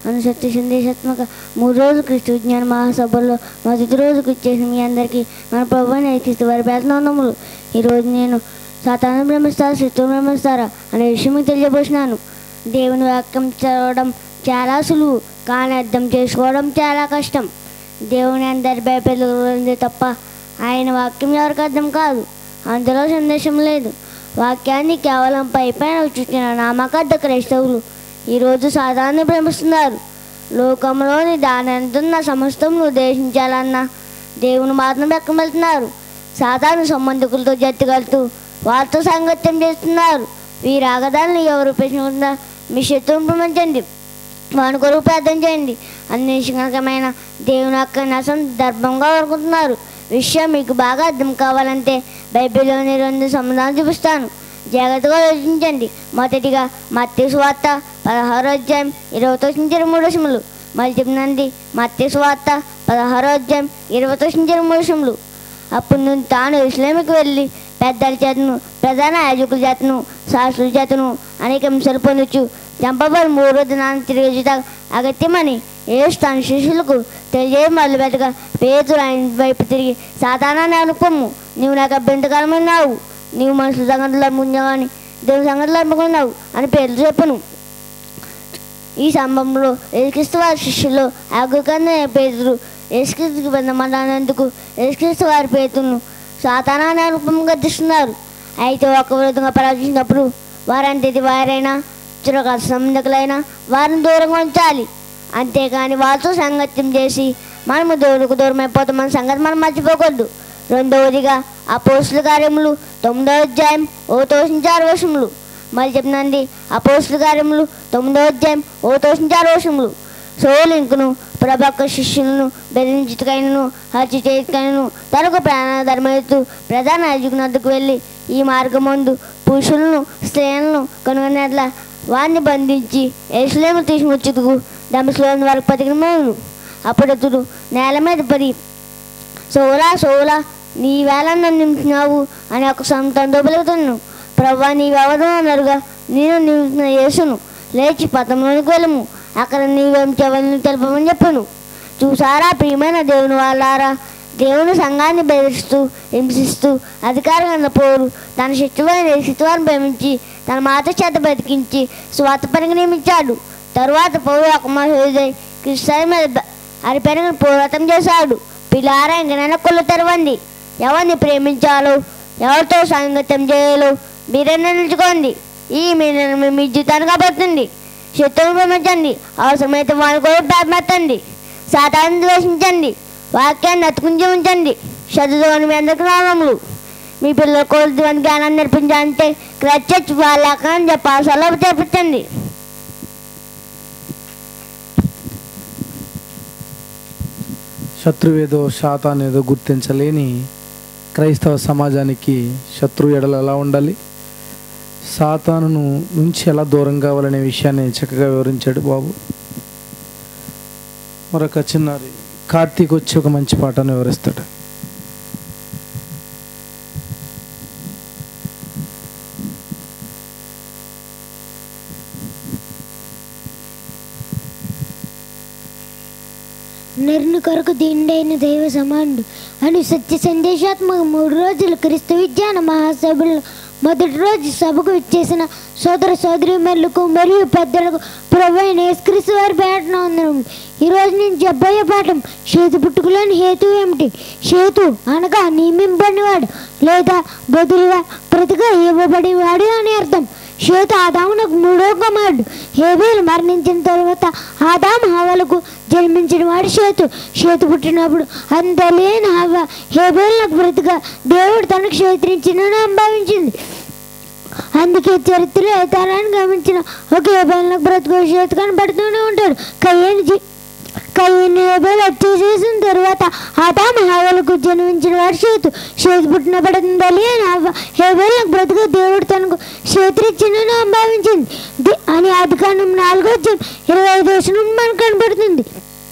అను సత్య సందేశాత్మక మూడు రోజులు క్రీస్తు విజ్ఞాన మహాసభల్లో మొదటి రోజుకు ఇచ్చేసిన మీ అందరికీ మన ప్రభు నేర్పిస్తూ వారి పేదనందములు ఈరోజు నేను సాతాను బ్రహ్మిస్తారా శత్రువు బ్రహ్మిస్తారా అనే విషయం మీకు తెలియబోతున్నాను దేవుని వాక్యం చదవడం చాలా సులువు కానీ అర్థం చేసుకోవడం చాలా కష్టం దేవుని అందరి భయపెరుగుతుంది తప్ప ఆయన వాక్యం ఎవరికి అర్థం కాదు అందులో సందేశం లేదు వాక్యాన్ని కేవలం పై పైన చూసిన నామకద్ద క్రైస్తవులు ఈరోజు సాధారణ ప్రేమిస్తున్నారు లోకంలోని దాని అంటున్న సమస్తం ఉద్దేశించాలన్న దేవుని మాత్రం పక్కన వెళ్తున్నారు సాధారణ సంబంధికులతో జట్టుగలుతూ వారితో సాంగత్యం చేస్తున్నారు వీరి ఆగదాలను ఎవరు ప్రశ్నించకుండా మీ శత్రువును ప్రమించండి వాని కొరకు ప్రార్థన చేయండి అన్వేషణకమైన దేవుని యొక్క నసం దర్భంగా కోరుకుంటున్నారు విషయం మీకు బాగా అర్థం కావాలంటే బైబిల్లోని రెండు సమాధానం చూపిస్తాను జాగ్రత్తగా ఆలోచించండి మొదటిగా మత్తి స్వార్త పదహారో అధ్యాయం ఇరవై తొమ్మిది ఇరవై మూడు వశములు మళ్ళీ చెప్పినంది మత్తి స్వార్త పదహారో అధ్యాయం ఇరవై తొమ్మిది ఇరవై మూడు వశములు అప్పుడు నుండి తాను ఇస్లామికి వెళ్ళి పెద్దల చేతను ప్రధాన యాజకుల చేతను శాస్త్రుల చేతను అనేక అంశాలు పొందొచ్చు చంపబడి మూడో దినాన్ని తిరిగి అగత్యమని ఏసు తన శిష్యులకు తెలియ మొదలుపెట్టగా పేతులు ఆయన వైపు తిరిగి సాధారణాన్ని అనుకోము నీవు నాకు అభ్యంతరకరమైనావు నీవు మనుషుల సంగతులు అమ్ముకున్నావు దేవుని సంగతులు అమ్ముకున్నావు అని పేర్లు చెప్పును ఈ సంభవంలో యేసుక్రీస్తు వారి శిష్యులు ఆగుకన్న పేతురు యేసుక్రీస్తుకి బంధమన్నందుకు యేసుక్రీస్తు వారి పేతులను సాతానాన్ని రూపంగా తీస్తున్నారు అయితే ఒక విధంగా ప్రవర్తించినప్పుడు వారంటిది వారైనా చురక సంబంధికులైనా వారిని దూరంగా ఉంచాలి అంతేకాని వాళ్ళతో సంగత్యం చేసి మనము దేవుడికి దూరం అయిపోతామన్న సంగతి మనం మర్చిపోకూడదు రెండవదిగా ఆ పోస్టుల కార్యములు తొమ్మిదో అధ్యాయం ఓ తోషించారు వర్షములు మళ్ళీ చెప్పినంది ఆ పోస్టుల కార్యములు తొమ్మిదో అధ్యాయం ఓ తోషించారు వర్షములు సోలింకును ప్రభక్క శిష్యులను బెదిరించుకైనను హత్య చేతికైనను తనకు ప్రాణధర్మేతు ప్రధాన అధికునద్దకు వెళ్ళి ఈ మార్గమందు పురుషులను స్త్రీలను కనుగొనేట్ల వారిని బంధించి ఎస్లేము తీసుకొచ్చుకు దమస్లోని వారికి పతికినమను అప్పుడు అతడు నేల మీద పడి సోలా సోలా నీ వేళ నన్ను నింపుతున్నావు అని ఒక సంతంతో పలుకుతున్నాను ప్రభా నీవెవరు అన్నారుగా నేను నింపుతున్న యేసును లేచి పథంలోనికి వెళ్ళము అక్కడ నీవేం చెవల్ని తెలుపమని చెప్పాను చూసారా ప్రియమైన దేవుని వాళ్ళారా దేవుని సంఘాన్ని బెదిరిస్తూ హింసిస్తూ అధికారంగా పోరు తన శత్రువైన శత్రువాన్ని ప్రేమించి తన మాట చేత బతికించి స్వాత పనికి నియమించాడు తరువాత పౌరు అకమహోదయ్ క్రిస్తాయి మీద బ- అరిపెరగని పోరాటం చేశాడు పిల్లారా ఇంకనైనా కొల్లు తెరవండి ఎవరిని ప్రేమించాలో ఎవరితో సంగత్యం చేయాలో మీరే నిలుచుకోండి ఈ మీ నిర్ణయం మీ జీవితాన్ని కాబోతుంది శత్రువును ప్రేమించండి అవసరమైతే వారి కూడా ప్రారంభించండి సాతాన్ని ద్వేషించండి వాక్యాన్ని అతుకుంచి ఉంచండి చదువుని మీ అందరికి నామములు మీ పిల్లల కోరి దేవుని జ్ఞానాన్ని నేర్పించాలంటే క్రచ్ వాళ్ళకని చెప్పి పాఠశాలలో చేపించండి శత్రువేదో శాతానేదో గుర్తించలేని క్రైస్తవ సమాజానికి శత్రువు ఎడలు ఎలా ఉండాలి సాతానును నుంచి ఎలా దూరం కావాలనే విషయాన్ని చక్కగా వివరించాడు బాబు మరొక చిన్నారి కార్తీక్ వచ్చి ఒక మంచి పాఠాన్ని వివరిస్తాడు నరుని కొరకు దిండైన దైవ సమానుడు అని సత్య సందేశాత్మక మూడు రోజులు క్రీస్తు విజ్ఞాన మహాసభలో మొదటి రోజు సభకు ఇచ్చేసిన సోదర సోదరిమణులకు మరియు పెద్దలకు ప్రభు అయిన యేసుక్రీస్తు వారి పేటన వందనములు ఈ రోజు నేను చెప్పబోయే పాఠం చేతు పుట్టుకలోని హేతు ఏమిటి చేతు అనగా నియమింపడినవాడు లేదా బదులుగా ప్రతిగా ఇవ్వబడినవాడు అని అర్థం చేతు ఆదామునకు మూడో కుమారుడు హేబేలు మరణించిన తరువాత ఆదాము హవలకు జన్మించిన వాడు చేతు చేతు పుట్టినప్పుడు అందలేని హవ హేబేలకు ప్రతిగా దేవుడు తనకు క్షేత్రించిన భావించింది అందుకే చరిత్రలో ఏ తరాన్ని గమనించిన ఒక హేబేలకు బ్రతుకు చేతు కనబడుతూనే ఉంటాడు కయ్యని జీ కయ్యని హేబేలు హత్య చేసిన తర్వాత ఆదాము హవలకు జన్మించిన వాడు చేతు చేతు పుట్టినప్పుడు తెలియని హవ్వ హేబేలకు బ్రతుకు దేవుడు తనకు క్షేత్రించిన భావించింది ది- అని అధికారం నాలుగో అధ్యాయం ఇరవై ఐదు వచనం మనకు కనబడుతుంది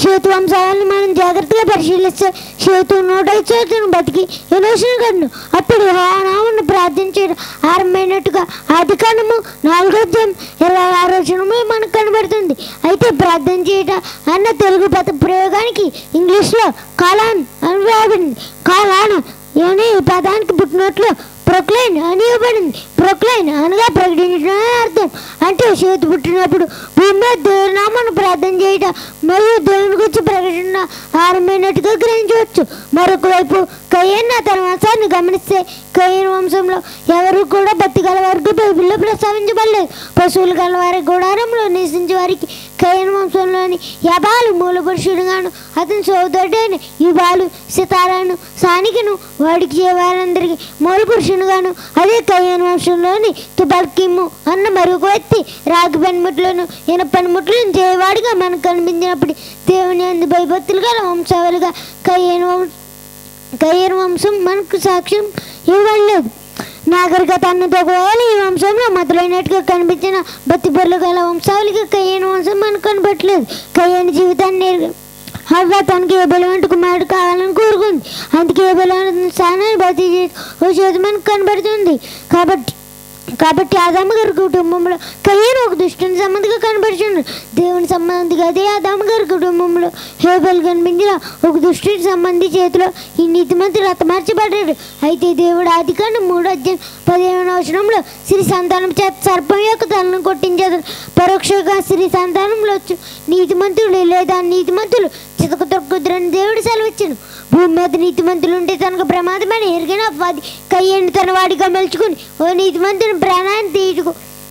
చేతు వంశాలను మనం జాగ్రత్తగా పరిశీలిస్తే చేతు నూట ఐదు సంవత్సరం బతికి ఎనోషన్ కన్ను అప్పుడు నామను ప్రార్థన చేయడం ఆరంభమైనట్టుగా ఆది కాండము నాలుగో అధ్యాయం ఇరవై ఆరో వచనము మనకు కనబడుతుంది అయితే ప్రార్థన చేయటం అన్న తెలుగు పద ప్రయోగానికి ఇంగ్లీష్లో కాలాన్ అని వ్రాయబడింది కాలాన్ అనే ఈ పదానికి పుట్టినట్లు ప్రొక్లైన్ అని ఇవ్వబడింది ప్రొక్లైన్ అనగా ప్రకటించడం అని అర్థం అంటే చేతి పుట్టినప్పుడు భూమి మీద దేవుని నామను ప్రార్థన చేయటం మరియు దేవుని గురించి ప్రకటన ఆరంభమైనట్టుగా గ్రహించవచ్చు మరొక వైపు కయ్యన్న తన వంశాన్ని గమనిస్తే కయ్యన వంశంలో ఎవరు కూడా బతి గల వరకు బైబిల్లో ప్రస్తావించబడలేదు పశువులు గల వారి గుడారంలో నివసించే వారికి కయ్యన వంశంలోని యబాలు మూల పురుషుడుగాను అతని సోదరుడైన యుబాలు సితారాను సానికను వాడికి వారందరికీ మూల పురుషుడుగాను అదే కయ్యన వంశంలోని తుబల్కిమ్ము అన్న మరొక వ్యక్తి రాగి పనిముట్లను ఈయన పనిముట్లను చేయవాడిగా మనకు కనిపించినప్పుడు దేవుని అందు భయభక్తులు గల వంశావళిగా కయ్యన వంశ కయ్యర్ వంశం మనకు సాక్ష్యం ఇవ్వలేదు నాగరికత అన్నతో కూడా ఈ వంశంలో మొదలైనట్టుగా కనిపించిన బతిబొర్లు గల వంశావళిగా కయ్యని వంశం మనకు కనపట్లేదు కయ్యని జీవితాన్ని హవ్వ తనకి ఏ బలవంటి కుమారుడు కావాలని కోరుకుంది అందుకే ఏ బలవంత స్థానాన్ని భర్తీ చేసి ఓ చేతి మనకు కనబడుతుంది కాబట్టి కాబట్టి ఆదాము గారి కుటుంబంలో కయ్యను ఒక దుష్టుని సంబంధిగా కనబడుచున్నాడు దేవుని సంబంధిగా అదే ఆదాము గారి కుటుంబంలో హేబల్ కనిపించిన ఒక దుష్టుని సంబంధి చేతిలో ఈ నీతిమంతుడు హతమార్చబడ్డాడు అయితే దేవుడు ఆదికాండ మూడు అధ్యాయం పదిహేను అవసరంలో సిరి సంతానం చేత సర్పం యొక్క తలను కొట్టించాడు పరోక్షంగా సిరి సంతానంలో వచ్చు నీతిమంతుడు లేదా నీతిమంతులు చితక తొక్కుదురని దేవుడు సెలవిచ్చాను భూమి మీద నీతిమంతులు ఉంటే తనకు ప్రమాదమని ఎరిగిన అవ్వాలి కయ్యను తన వాడిగా మలుచుకుని ఓ నీతిమంతుని ప్రాణాన్ని తీయుటకు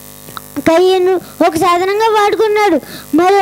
కయ్యను ఒక సాధనంగా వాడుకున్నాడు మరి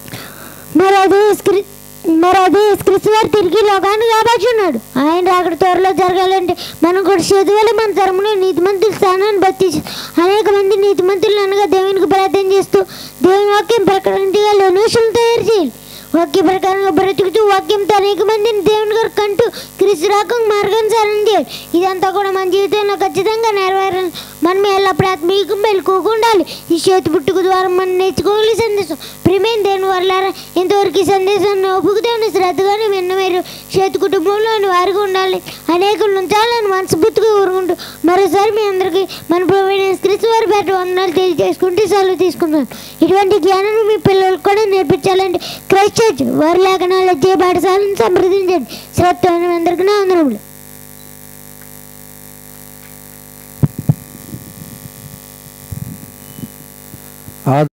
మరి అదే స్క్రి మరి అదే క్రిస్తు వారు తిరిగి లోకాన్ని కాబట్టున్నాడు ఆయన రాకడ త్వరలో జరగాలంటే మనం కూడా చదువులు మన తరములో నీతిమంతుల స్థానాన్ని భర్తీ చే- అనేక మంది నీతిమంతులు అనగా దేవునికి ప్రార్థన చేస్తూ దేవుని వాక్యం ప్రకటించగా లొనూషులు తయారు చేయాలి వాక్య ప్రకారంగా బ్రతుకుతూ వాక్యంతో అనేక మందిని దేవుని గారు కంటూ క్రీస్తు రాకం మార్గానుసారం చేయాలి ఇదంతా కూడా మన జీవితంలో ఖచ్చితంగా నెరవేరాలి మనం ఎలా ప్రాథమికం మెలుకోకుండా ఉండాలి ఈ చేతి పుట్టుక ద్వారా మనం నేర్చుకోవాలి ఈ సందేశం ప్రిమేన్ దేని వల్ల ఇంతవరకు ఈ సందేశాన్ని ఒప్పుకుతామని శ్రద్ధగానే విన్న మీరు చేతి కుటుంబంలోని వారికి ఉండాలి అనేకులు ఉంచాలని మనస్ఫూర్తిగా ఊరుకుంటూ మరోసారి మీ అందరికీ మన ప్రొవైన క్రీస్తు వారి పేట వందనాలు తెలియజేసుకుంటూ సెలవు తీసుకుంటున్నాను ఇటువంటి జ్ఞానాన్ని మీ పిల్లలకు కూడా నేర్పించాలంటే క్రైస్ట్ చర్చ్ వారి లేఖనాలు వచ్చే పాఠశాలను సంప్రదించండి శ్రద్ధ అందరికీ నా వందనములు ఆ